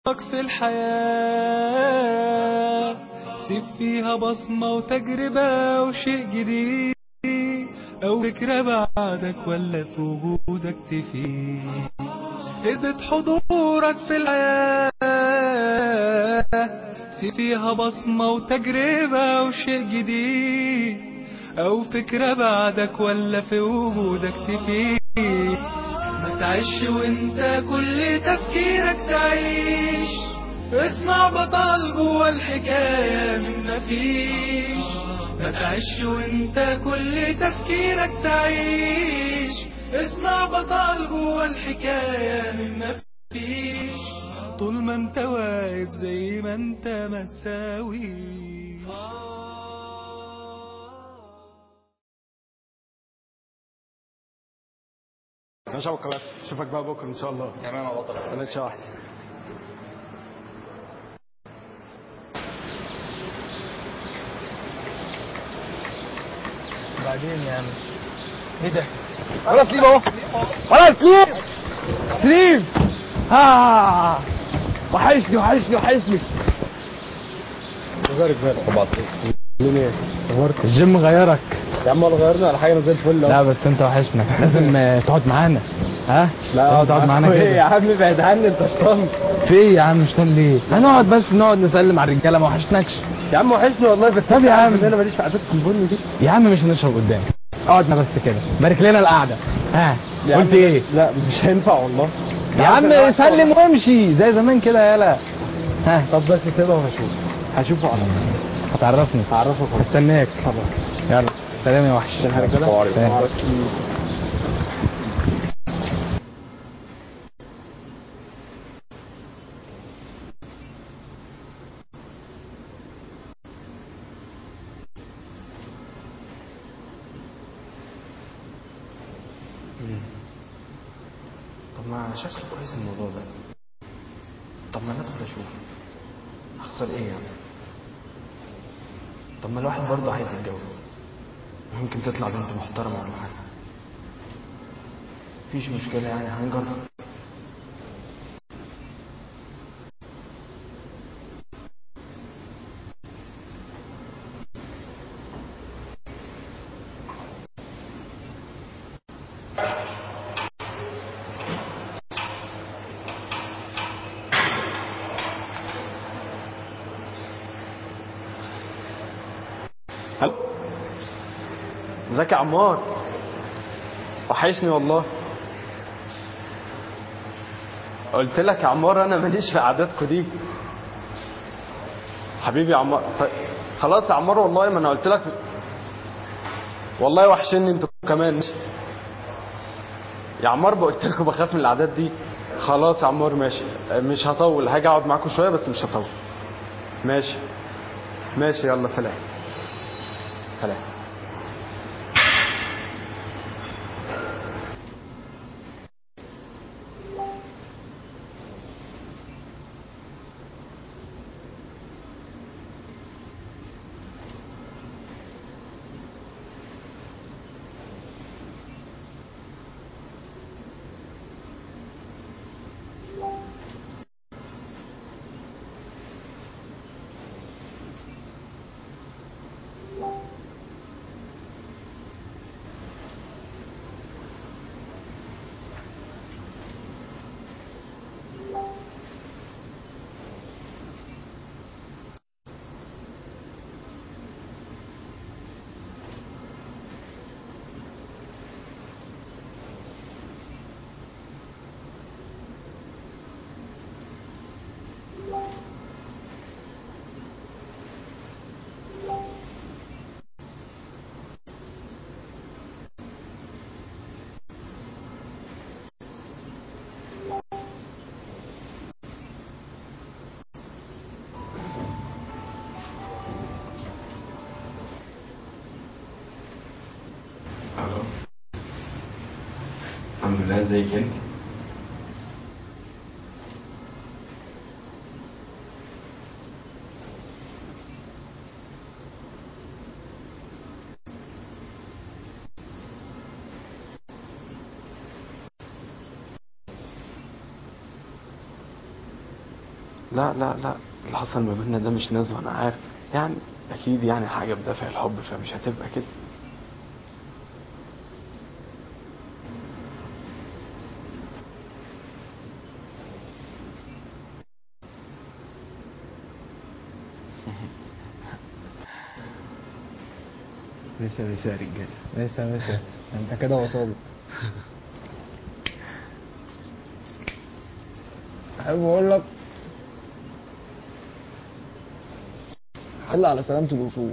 في الحياة سيب فيها بصمة وتجربة وشيء جديد أو فكرة بعدك ولا في وجودك تفيد اثبت حضورك في الحياة سيب فيها بصمة وتجربة وشيء جديد أو فكرة بعدك ولا في وجودك تفيد ما تعيش وانت كل تفكيرك تعيش اصنع بطل جوه الحكاية من مفيش ما تعيش وانت كل تفكيرك تعيش اصنع بطل جوه الحكاية من مفيش طول ما انت واقف زي ما انت ما تساويش ماشي يا ابو كباتن اشوفك بقى بكره ان شاء الله تمام يا بطل ماشي يا واحد بعدين يا عم ايه ده خلاص سليم اهو خلاص سليم سليم ها وحشني وحشني وحشني جزارك بالك طبعا مين ايه اخبارك الجيم غيرك يا عم ولا غيرنا على حاجه انا زي الفل لا بس انت وحشنا لازم آه، تقعد معانا ها لازم تقعد معانا ايه يا كده عم ابعد عني انت شطان في ايه يا عم مش طن ليه هنقعد بس نقعد نسلم على الرجاله ما وحشناكش يا عم وحشني والله بس طب يا عم. انا ماليش في عادات البن دي يا عم مش هنشرب قدامك اقعدنا بس كده بارك لنا القعده ها يا عم قلت ايه لا مش هينفع والله يا عم سلم وامشي زي زمان كده يالا ها طب بس سيبها وهشوف هشوفه على طول هتعرفني هعرفك خلاص استناك خلاص يلا سلام يا وحش عشان هرجع سلام. طب ما شكله كويس الموضوع ده طب ما ندخل اشوف هخسر ايه يعني طب ما الواحد برضه عايز يتجوز ممكن تطلع بنت محترمة ولا حاجة مفيش مشكلة يعني هنجرب هل ازيك يا عمار وحشني والله قلت لك يا عمار انا ماليش في عاداتكم دي حبيبي يا عمار طيب خلاص يا عمار والله ما انا قلت لك والله وحشني انتوا كمان يا عمار قلت لكم بخاف من العادات دي خلاص يا عمار ماشي مش هطول هاجي اقعد معاكم شويه بس مش هطول ماشي ماشي يلا سلام سلام الو الحمد لله ازيك انت لا لا لا اللي حصل ما بيننا ده مش نزوة انا عارف يعني اكيد يعني حاجة بدافع الحب فمش هتبقى كده مسا مسا يا رجاله مسا مسا انت كده وصلت احب اقول لك حل على سلامة الوصول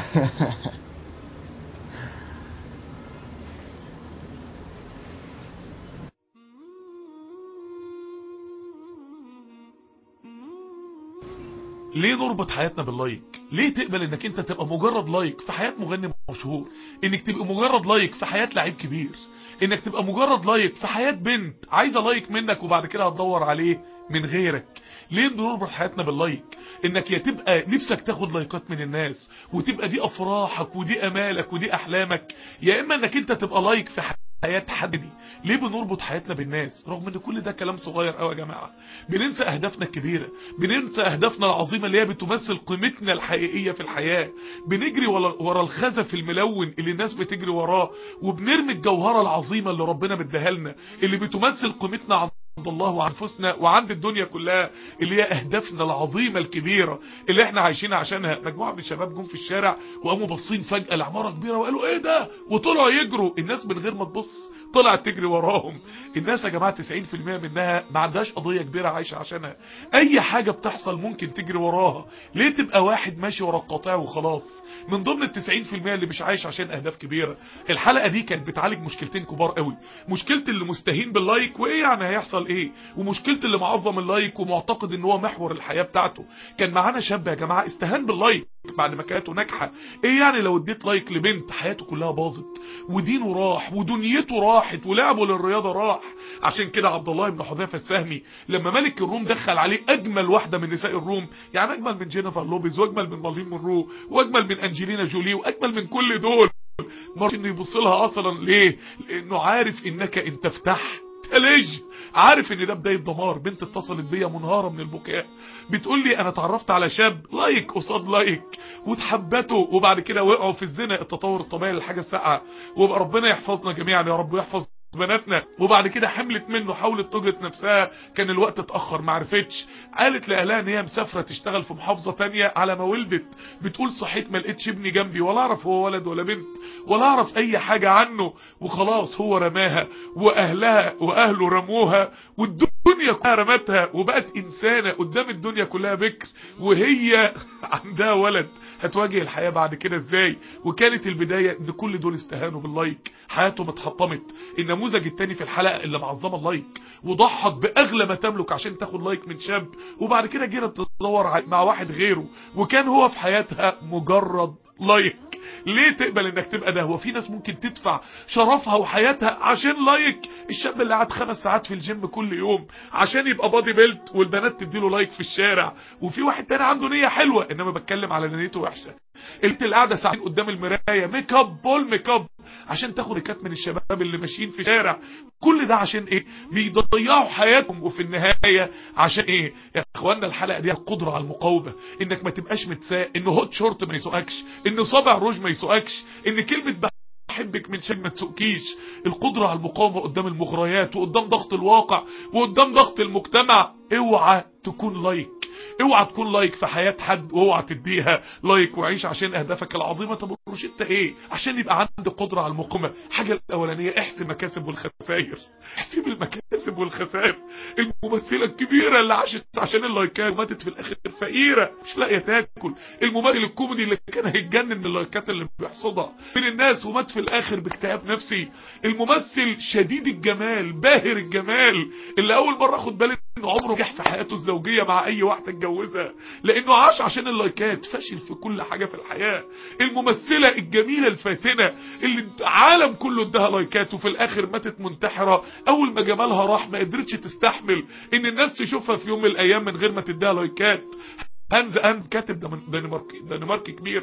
ليه نربط حياتنا باللايك ليه تقبل انك انت تبقى مجرد لايك في حياة مغني مشهور انك تبقى مجرد لايك في حياة لعيب كبير انك تبقى مجرد لايك في حياة بنت عايزة لايك منك وبعد كده هتدور عليه من غيرك ليه نربط حياتنا باللايك انك يا تبقى نفسك تاخد لايكات من الناس وتبقى دي افراحك ودي امالك ودي احلامك يا اما انك انت تبقى لايك في حياة حد دي ليه بنربط حياتنا بالناس رغم ان كل ده كلام صغير قوي يا جماعة بننسى اهدافنا الكبيرة بننسى اهدافنا العظيمة اللي هي بتمثل قيمتنا الحقيقية في الحياة بنجري ورا ورا الخزف الملون اللي الناس بتجري وراه وبنرمي الجوهرة العظيمة اللي ربنا مديها لنا اللي بتمثل قيمتنا عند الله وعن انفسنا وعند الدنيا كلها اللي هي اهدافنا العظيمة الكبيرة اللي احنا عايشين عشانها مجموعة من الشباب جم في الشارع وقاموا باصين فجأة لعمارة كبيرة وقالوا ايه ده وطلعوا يجروا الناس من غير ما تبص طلعت تجري وراهم الناس يا جماعة 90% منها ما عندهاش قضية كبيرة عايشة عشانها اي حاجة بتحصل ممكن تجري وراها ليه تبقى واحد ماشي ورا القطاع وخلاص من ضمن ال 90% اللي مش عايش عشان اهداف كبيرة الحلقة دي كانت بتعالج مشكلتين كبار قوي مشكلة اللي مستهين باللايك وايه يعني هيحصل ايه ومشكلة اللي معظم اللايك ومعتقد ان هو محور الحياة بتاعته كان معانا شاب يا جماعة استهان باللايك بعد ما كانت ناجحة ايه يعني لو اديت لايك لبنت حياته كلها باظت ودينه راح ودنيته راحت ولعبه للرياضة راح عشان كده عبد الله بن حذيفة السهمي لما ملك الروم دخل عليه اجمل واحدة من نساء الروم يعني اجمل من جينيفر لوبيز واجمل من مارلين مونرو واجمل من انجلينا جولي واجمل من كل دول مرش انه يبص لها اصلا ليه لانه عارف انك ان تفتح تلج عارف ان ده بداية دمار بنت اتصلت بيا منهارة من البكاء بتقول لي انا اتعرفت على شاب لايك قصاد لايك وتحبته وبعد كده وقعوا في الزنا التطور الطبيعي للحاجة الساقعة ويبقى ربنا يحفظنا جميعا يا رب ويحفظ بناتنا وبعد كده حملت منه حاولت تجهد نفسها كان الوقت اتأخر معرفتش قالت لأهلها ان هي مسافرة تشتغل في محافظة تانية على ما ولدت بتقول صحيت ما لقيتش ابني جنبي ولا اعرف هو ولد ولا بنت ولا اعرف اي حاجة عنه وخلاص هو رماها واهلها واهله رموها والدنيا كلها رمتها وبقت انسانة قدام الدنيا كلها بكر وهي عندها ولد هتواجه الحياة بعد كده ازاي وكانت البداية ان كل دول استهانوا باللايك حياتهم اتحطمت النموذج التاني في الحلقة اللي معظمة اللايك وضحت باغلى ما تملك عشان تاخد لايك من شاب وبعد كده جيرت تدور مع واحد غيره وكان هو في حياتها مجرد لايك ليه تقبل انك تبقى ده هو في ناس ممكن تدفع شرفها وحياتها عشان لايك الشاب اللي قعد خمس ساعات في الجيم كل يوم عشان يبقى بادي بيلت والبنات تديله لايك في الشارع وفي واحد تاني عنده نية حلوة انما بتكلم على نيته وحشة البنت اللي قاعده ساعتين قدام المرايه ميك اب بول ميك اب عشان تاخد ريكات من الشباب اللي ماشيين في الشارع كل ده عشان ايه بيضيعوا حياتهم وفي النهايه عشان ايه يا اخوانا الحلقه دي القدره على المقاومه انك ما تبقاش متساق ان هوت شورت ما يسوقكش ان صابع روج ما يسوقكش ان كلمه بحبك من شيء ما تسوقكيش القدرة على المقاومة قدام المغريات وقدام ضغط الواقع وقدام ضغط المجتمع اوعى تكون لايك اوعى تكون لايك في حياة حد واوعى تديها لايك وعيش عشان اهدافك العظيمة طب انت ايه عشان يبقى عندك قدرة على المقاومة حاجة الاولانية احسب المكاسب والخسائر احسب المكاسب والخسائر الممثلة الكبيرة اللي عاشت عشان اللايكات وماتت في الاخر فقيرة مش لاقية تاكل الممثل الكوميدي اللي كان هيتجنن من اللايكات اللي بيحصدها من الناس ومات في الاخر باكتئاب نفسي الممثل شديد الجمال باهر الجمال اللي اول مرة اخد بالي انه عمره نجح في حياته الزوجية مع اي واحدة اتجوزها لانه عاش عشان اللايكات فشل في كل حاجة في الحياة الممثلة الجميلة الفاتنة اللي العالم كله اداها لايكات وفي الاخر ماتت منتحرة اول ما جمالها راح ما قدرتش تستحمل ان الناس تشوفها في يوم من الايام من غير ما تديها لايكات هانز ان كاتب دنماركي دنماركي كبير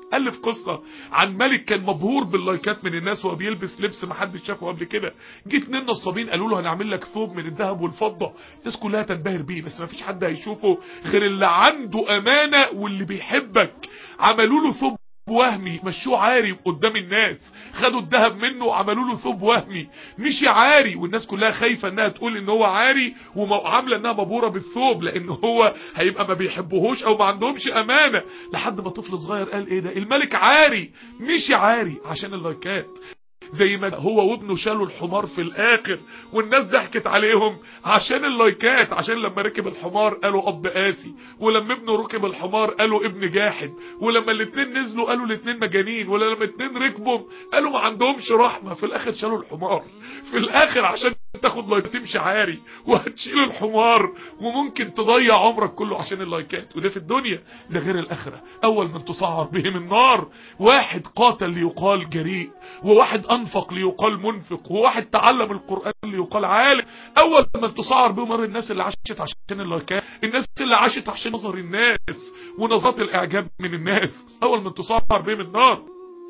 الف قصة عن ملك كان مبهور باللايكات من الناس وهو بيلبس لبس ما حدش شافه قبل كده جه اتنين نصابين قالوا له هنعمل لك ثوب من الذهب والفضة الناس كلها تنبهر بيه بس ما فيش حد هيشوفه غير اللي عنده امانة واللي بيحبك عملوا له ثوب وهمي مشوه عاري قدام الناس خدوا الذهب منه وعملوا له ثوب وهمي مشي عاري والناس كلها خايفه انها تقول ان هو عاري وعامله انها مبهوره بالثوب لان هو هيبقى ما بيحبوهوش او ما عندهمش امانه لحد ما طفل صغير قال ايه ده الملك عاري مشي عاري عشان اللايكات زي ما هو وابنه شالوا الحمار في الاخر والناس ضحكت عليهم عشان اللايكات عشان لما ركب الحمار قالوا اب قاسي ولما ابنه ركب الحمار قالوا ابن جاحد ولما الاتنين نزلوا قالوا الاتنين مجانين ولما الاتنين ركبوا قالوا ما عندهمش رحمة في الاخر شالوا الحمار في الاخر عشان تاخد لايك تمشي عاري وهتشيل الحمار وممكن تضيع عمرك كله عشان اللايكات وده في الدنيا ده غير الاخرة اول من تسعر بهم النار واحد قاتل ليقال جريء وواحد انفق ليقال منفق وواحد تعلم القرآن ليقال عالم اول من تسعر بهم نار الناس اللي عاشت عشان اللايكات الناس اللي عاشت عشان نظر الناس ونظرات الاعجاب من الناس اول من تسعر بهم النار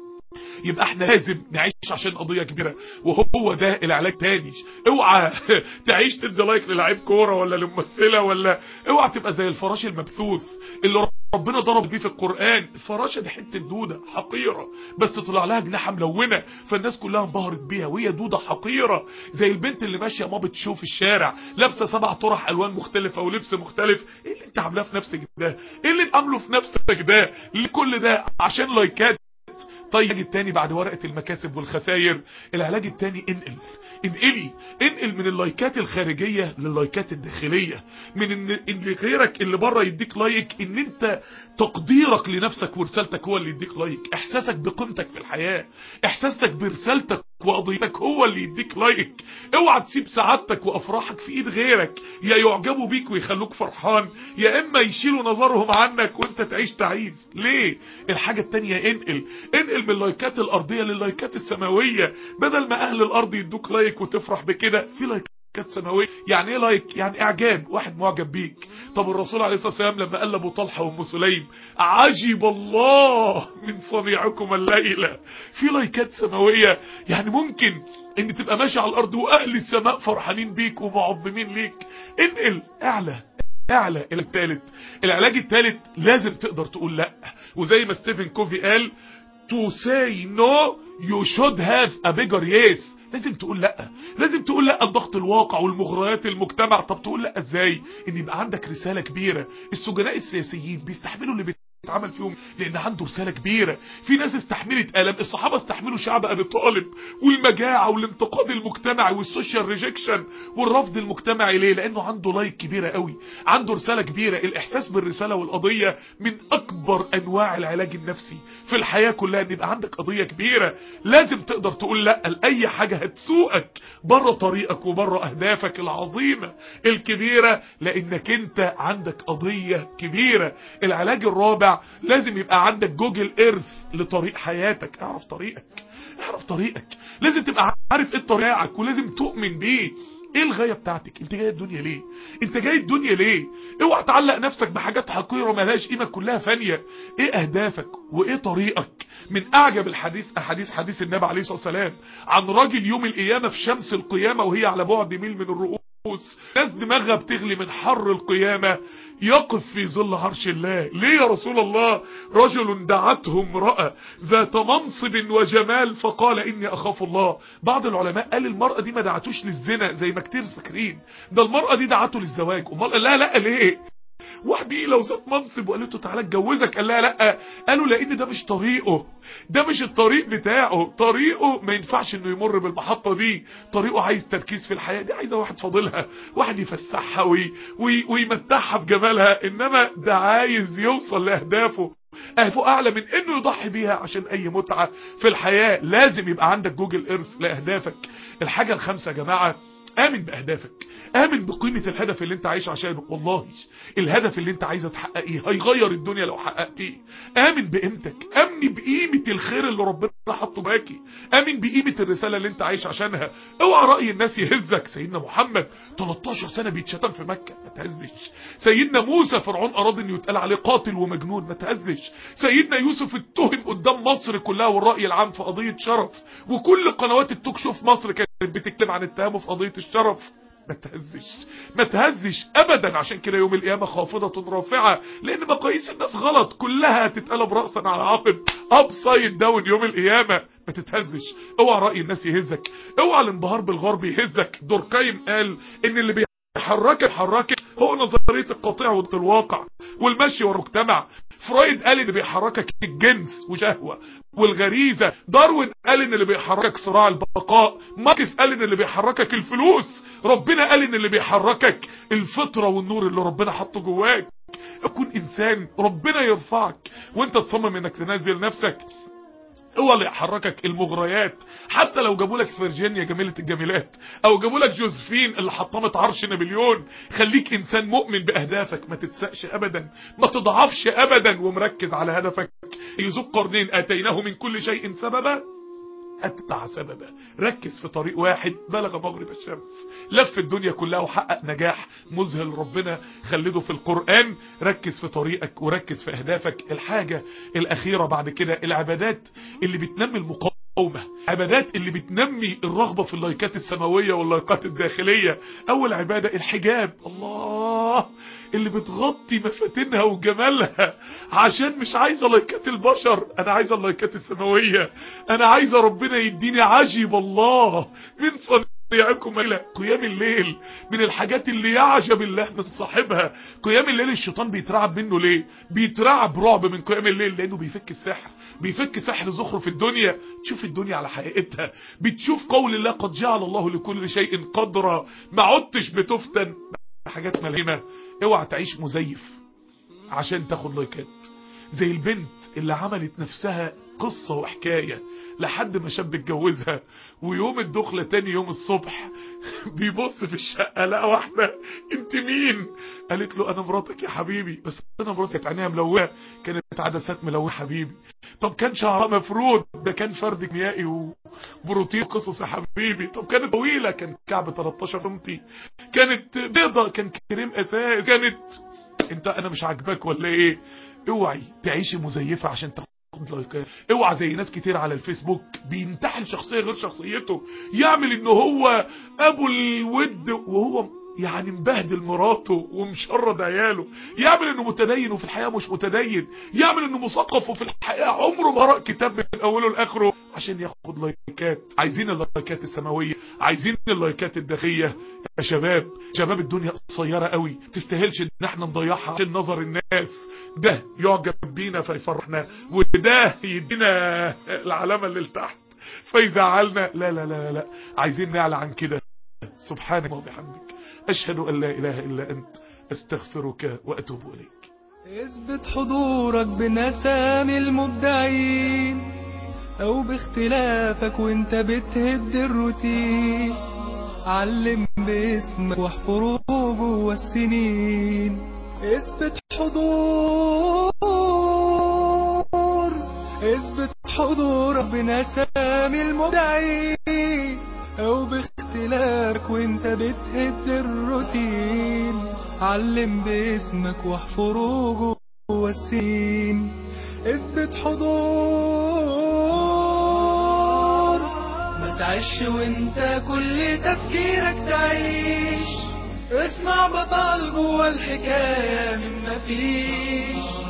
يبقى احنا لازم نعيش عشان قضية كبيرة وهو ده العلاج تاني اوعى تعيش تدي لايك للعيب كورة ولا لممثلة ولا اوعى تبقى زي الفراش المبثوث اللي ربنا ضرب بيه في القرآن الفراشة دي حتة دودة حقيرة بس طلع لها جناحة ملونة فالناس كلها انبهرت بيها وهي دودة حقيرة زي البنت اللي ماشية ما بتشوف الشارع لابسة سبع طرح الوان مختلفة ولبس مختلف ايه اللي انت عاملاه في نفسك ده ايه اللي انت عامله في نفسك ده ليه كل ده عشان لايكات طيب العلاج التاني بعد ورقة المكاسب والخسائر العلاج التاني انقل انقلي انقل من اللايكات الخارجية لللايكات الداخلية من ان, إن غيرك اللي بره يديك لايك ان انت تقديرك لنفسك ورسالتك هو اللي يديك لايك احساسك بقيمتك في الحياة احساسك برسالتك وقضيتك هو اللي يديك لايك اوعى تسيب سعادتك وافراحك في ايد غيرك يا يعجبوا بيك ويخلوك فرحان يا اما يشيلوا نظرهم عنك وانت تعيش تعيس ليه الحاجة التانية انقل انقل من اللايكات الارضية لللايكات السماوية بدل ما اهل الارض يدوك لايك وتفرح بكده في لايك كانت سماوية يعني ايه لايك يعني اعجاب واحد معجب بيك طب الرسول عليه الصلاة والسلام لما قال ابو طلحة وام سليم عجب الله من صنيعكم الليلة في لايكات سماوية يعني ممكن ان تبقى ماشي على الارض واهل السماء فرحانين بيك ومعظمين ليك انقل اعلى اعلى الثالث العلاج الثالث لازم تقدر تقول لا وزي ما ستيفن كوفي قال to say no you should have a bigger yes لازم تقول لا لازم تقول لا لضغط الواقع والمغريات المجتمع طب تقول لا ازاي ان يبقى عندك رسالة كبيرة السجناء السياسيين بيستحملوا اللي بيتعمل فيهم لان عنده رسالة كبيرة في ناس استحملت ألم الصحابة استحملوا شعب ابي طالب والمجاعة والانتقاد المجتمعي والسوشيال ريجكشن والرفض المجتمعي ليه لانه عنده لايك كبيرة قوي عنده رسالة كبيرة الاحساس بالرسالة والقضية من اكبر انواع العلاج النفسي في الحياة كلها ان يبقى عندك قضية كبيرة لازم تقدر تقول لا لأي حاجة هتسوقك بره طريقك وبره اهدافك العظيمة الكبيرة لانك انت عندك قضية كبيرة العلاج الرابع لازم يبقى عندك جوجل ايرث لطريق حياتك اعرف طريقك اعرف طريقك لازم تبقى عارف ايه طريقك ولازم تؤمن بيه ايه الغاية بتاعتك انت جاي الدنيا ليه انت جاي الدنيا ليه اوعى تعلق نفسك بحاجات حقيرة ملهاش قيمة كلها فانية ايه اهدافك وايه طريقك من اعجب الحديث احاديث حديث النبي عليه الصلاة والسلام عن راجل يوم القيامة في شمس القيامة وهي على بعد ميل من الرؤوس ناس دماغها بتغلي من حر القيامة يقف في ظل عرش الله ليه يا رسول الله رجل دعته امرأة ذات منصب وجمال فقال اني اخاف الله بعض العلماء قال المرأة دي ما دعتوش للزنا زي ما كتير فاكرين ده المرأة دي دعته للزواج امال لا لا ليه واحد بيه لو ذات منصب وقالت له تعالى اتجوزك قال لها لا قالوا لان ده مش طريقه ده مش الطريق بتاعه طريقه ما ينفعش انه يمر بالمحطة دي طريقه عايز تركيز في الحياة دي عايزة واحد فاضلها واحد يفسحها وي وي ويمتعها بجمالها انما ده عايز يوصل لاهدافه اهدافه اعلى من انه يضحي بيها عشان اي متعة في الحياة لازم يبقى عندك جوجل ايرث لاهدافك الحاجة الخامسة يا جماعة آمن بأهدافك آمن بقيمة الهدف اللي انت عايش عشانه والله الهدف اللي انت عايزة تحققيه هيغير الدنيا لو حققتيه آمن بقيمتك آمن بقيمة الخير اللي ربنا حطه باكي آمن بقيمة الرسالة اللي انت عايش عشانها اوعى رأي الناس يهزك سيدنا محمد 13 سنة بيتشتم في مكة ما تهزش سيدنا موسى فرعون أراد انه يتقال عليه قاتل ومجنون ما تهزش سيدنا يوسف اتهم قدام مصر كلها والرأي العام في قضية شرف وكل قنوات التوك شو في مصر كانت بتتكلم عن اتهامه في قضية الشرف ما تهزش ما تهزش ابدا عشان كده يوم القيامه خافضه رافعه لان مقاييس الناس غلط كلها هتتقلب راسا على عقب اب سايد داون يوم القيامه ما تتهزش اوعى راي الناس يهزك اوعى الانبهار بالغرب يهزك دوركايم قال ان اللي بيحركك حركك هو نظريه القطيع والواقع والمشي والمجتمع فرويد قال ان بيحركك الجنس وشهوه والغريزه داروين قال ان اللي بيحركك صراع البقاء ماركس قال ان اللي بيحركك الفلوس ربنا قال ان اللي بيحركك الفطره والنور اللي ربنا حطه جواك تكون انسان ربنا يرفعك وانت تصمم انك تنزل نفسك هو اللي يحركك المغريات حتى لو جابوا لك فيرجينيا جميلة الجميلات او جابوا لك جوزفين اللي حطمت عرش نابليون خليك انسان مؤمن باهدافك ما تتسقش ابدا ما تضعفش ابدا ومركز على هدفك يذوق قرنين اتيناه من كل شيء سببا اتبع سببا ركز في طريق واحد بلغ مغرب الشمس لف الدنيا كلها وحقق نجاح مذهل ربنا خلده في القرآن ركز في طريقك وركز في اهدافك الحاجة الاخيرة بعد كده العبادات اللي بتنمي المقاومة عبادات اللي بتنمي الرغبة في اللايكات السماوية واللايكات الداخلية اول عبادة الحجاب الله اللي بتغطي مفاتنها وجمالها عشان مش عايزة لايكات البشر انا عايزة اللايكات السماوية انا عايزة ربنا يديني عجب الله من صنيعكم الى قيام الليل من الحاجات اللي يعجب الله من صاحبها قيام الليل الشيطان بيترعب منه ليه بيترعب رعب من قيام الليل لانه بيفك السحر بيفك سحر زخرف الدنيا تشوف الدنيا على حقيقتها بتشوف قول الله قد جعل الله لكل شيء قدرا ما عدتش بتفتن حاجات ملهمة اوعى تعيش مزيف عشان تاخد لايكات زي البنت اللي عملت نفسها قصة وحكاية لحد ما شاب اتجوزها ويوم الدخلة تاني يوم الصبح بيبص في الشقة لقى واحدة انت مين قالت له انا مراتك يا حبيبي بس انا مراتك كانت عينيها ملونة كانت عدسات ملونة حبيبي طب كان شعرها مفرود ده كان فرد كيميائي وبروتين قصص يا حبيبي طب كانت طويلة كان كعب 13 سنتي كانت بيضة كان كريم اساس كانت انت انا مش عاجباك ولا ايه اوعي تعيشي مزيفة عشان تاخد لايكات اوعى زي ناس كتير على الفيسبوك بينتحل شخصية غير شخصيته يعمل ان هو ابو الود وهو يعني مبهدل مراته ومشرد عياله يعمل انه متدين وفي الحقيقة مش متدين يعمل انه مثقف وفي الحقيقة عمره ما قرأ كتاب من اوله لاخره عشان ياخد لايكات عايزين اللايكات السماوية عايزين اللايكات الداخلية يا شباب شباب الدنيا قصيرة قوي تستاهلش ان احنا نضيعها عشان نظر الناس ده يعجب بينا فيفرحنا وده يدينا العلامة اللي تحت فيزعلنا لا لا لا لا عايزين نعلى عن كده سبحانك وبحمدك أشهد أن لا إله إلا أنت أستغفرك وأتوب إليك اثبت حضورك بنسام المبدعين او باختلافك وانت بتهد الروتين علم باسمك واحفره جوه السنين اثبت حضور اثبت حضورك بنسام المبدعين او باختلافك وانت بتهد الروتين علم باسمك واحفره جوه السين اثبت حضور ما تعيش وانت كل تفكيرك تعيش اسمع بطل جوه الحكاية من مفيش